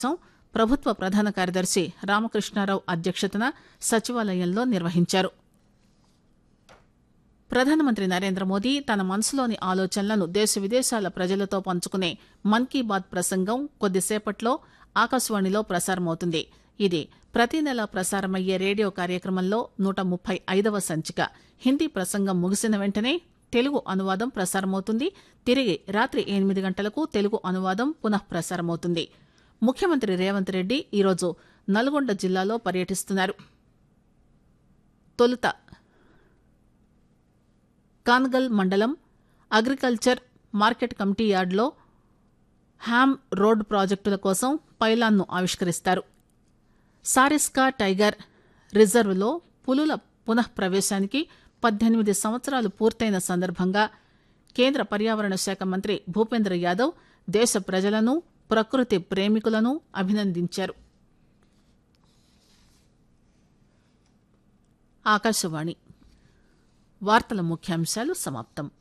సమావేశం ప్రభుత్వ ప్రధాన కార్యదర్శి రామకృష్ణారావు అధ్యక్షతన సచివాలయంలో నిర్వహించారు ప్రధానమంత్రి నరేంద్ర మోదీ తన మనసులోని ఆలోచనలను దేశ విదేశాల ప్రజలతో పంచుకునే మన్ కీ బాత్ ప్రసంగం కొద్దిసేపట్లో ఆకాశవాణిలో ప్రసారమవుతుంది ఇది ప్రతి నెల ప్రసారమయ్యే రేడియో కార్యక్రమంలో నూట ముప్పై ఐదవ సంచిక హిందీ ప్రసంగం ముగిసిన వెంటనే తెలుగు అనువాదం ప్రసారమవుతుంది తిరిగి రాత్రి ఎనిమిది గంటలకు తెలుగు అనువాదం పునః ప్రసారమవుతుంది ముఖ్యమంత్రి రేవంత్ రెడ్డి ఈరోజు నల్గొండ జిల్లాలో పర్యటిస్తున్నారు తొలుత కాన్గల్ మండలం అగ్రికల్చర్ మార్కెట్ కమిటీ యార్డులో హ్యామ్ రోడ్ ప్రాజెక్టుల కోసం పైలాన్ను ఆవిష్కరిస్తారు సారిస్కా టైగర్ రిజర్వ్లో పులుల పునః ప్రవేశానికి పద్దెనిమిది సంవత్సరాలు పూర్తయిన సందర్భంగా కేంద్ర పర్యావరణ శాఖ మంత్రి భూపేంద్ర యాదవ్ దేశ ప్రజలను ప్రకృతి ప్రేమికులను అభినందించారు ఆకాశవాణి వార్తల ముఖ్యాంశాలు సమాప్తం